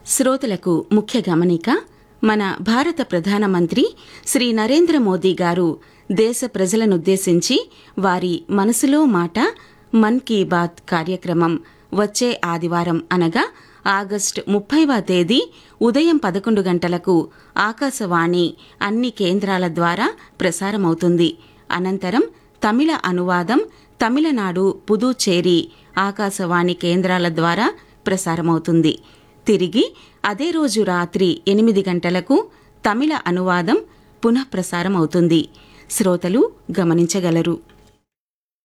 శ్రోతలకు ముఖ్య గమనిక మన భారత ప్రధానమంత్రి శ్రీ నరేంద్ర మోదీ గారు దేశ ప్రజలనుద్దేశించి వారి మనసులో మాట మన్ కీ బాత్ కార్యక్రమం వచ్చే ఆదివారం అనగా ఆగస్టు ముప్పైవ తేదీ ఉదయం పదకొండు గంటలకు ఆకాశవాణి అన్ని కేంద్రాల ద్వారా ప్రసారమవుతుంది అనంతరం తమిళ అనువాదం తమిళనాడు పుదుచ్చేరి ఆకాశవాణి కేంద్రాల ద్వారా ప్రసారమవుతుంది తిరిగి అదే రోజు రాత్రి ఎనిమిది గంటలకు తమిళ అనువాదం పునఃప్రసారం అవుతుంది శ్రోతలు గమనించగలరు